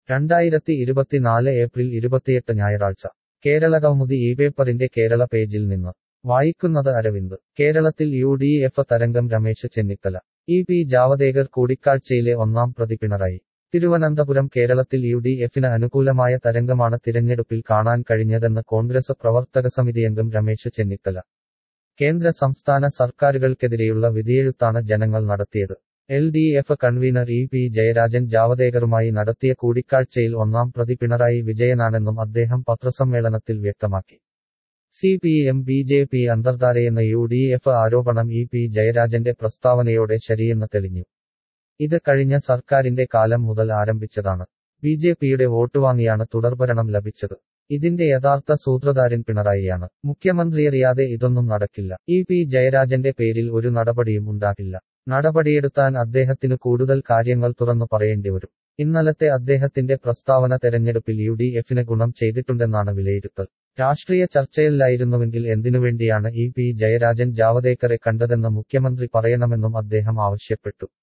രണ്ടായിരത്തി ഇരുപത്തിനാല് ഏപ്രിൽ ഇരുപത്തിയെട്ട് ഞായറാഴ്ച കേരള കൗമുദി ഈ പേപ്പറിന്റെ കേരള പേജിൽ നിന്ന് വായിക്കുന്നത് അരവിന്ദ് കേരളത്തിൽ യു ഡി എഫ് തരംഗം രമേശ് ചെന്നിത്തല ഇ പി ജാവദേകർ കൂടിക്കാഴ്ചയിലെ ഒന്നാം പ്രതി പിണറായി തിരുവനന്തപുരം കേരളത്തിൽ യു ഡി എഫിന് അനുകൂലമായ തരംഗമാണ് തിരഞ്ഞെടുപ്പിൽ കാണാൻ കഴിഞ്ഞതെന്ന് കോൺഗ്രസ് പ്രവർത്തക സമിതിയംഗം രമേശ് ചെന്നിത്തല കേന്ദ്ര സംസ്ഥാന സർക്കാരുകൾക്കെതിരെയുള്ള വിധിയെഴുത്താണ് ജനങ്ങൾ നടത്തിയത് L D F convener E P Jayarajan ജാവദേകറുമായി നടത്തിയ കൂടിക്കാഴ്ചയിൽ ഒന്നാം പ്രതി പിണറായി വിജയനാണെന്നും അദ്ദേഹം പത്രസമ്മേളനത്തിൽ വ്യക്തമാക്കി C P M B J P അന്തർധാരയെന്ന യു ഡി എഫ് ആരോപണം ഇ പി ജയരാജന്റെ പ്രസ്താവനയോടെ ശരിയെന്ന് തെളിഞ്ഞു ഇത് കഴിഞ്ഞ സർക്കാരിന്റെ കാലം മുതൽ ആരംഭിച്ചതാണ് ബി ജെ പിയുടെ വോട്ട് വാങ്ങിയാണ് തുടർഭരണം ലഭിച്ചത് ഇതിന്റെ യഥാർത്ഥ സൂത്രധാരൻ പിണറായിയാണ് മുഖ്യമന്ത്രിയറിയാതെ ഇതൊന്നും നടക്കില്ല ഇ പി ജയരാജന്റെ പേരിൽ ഒരു നടപടിയും ഉണ്ടാകില്ല നടപടിയെടുത്താൻ അദ്ദേഹത്തിനു കൂടുതൽ കാര്യങ്ങൾ തുറന്നു പറയേണ്ടി വരും ഇന്നലത്തെ അദ്ദേഹത്തിന്റെ പ്രസ്താവന തെരഞ്ഞെടുപ്പിൽ യു ഡി എഫിന് ഗുണം ചെയ്തിട്ടുണ്ടെന്നാണ് വിലയിരുത്തൽ രാഷ്ട്രീയ ചർച്ചയിലായിരുന്നുവെങ്കിൽ എന്തിനുവേണ്ടിയാണ് ഇ പി ജയരാജൻ ജാവദേക്കറെ കണ്ടതെന്ന് മുഖ്യമന്ത്രി പറയണമെന്നും അദ്ദേഹം ആവശ്യപ്പെട്ടു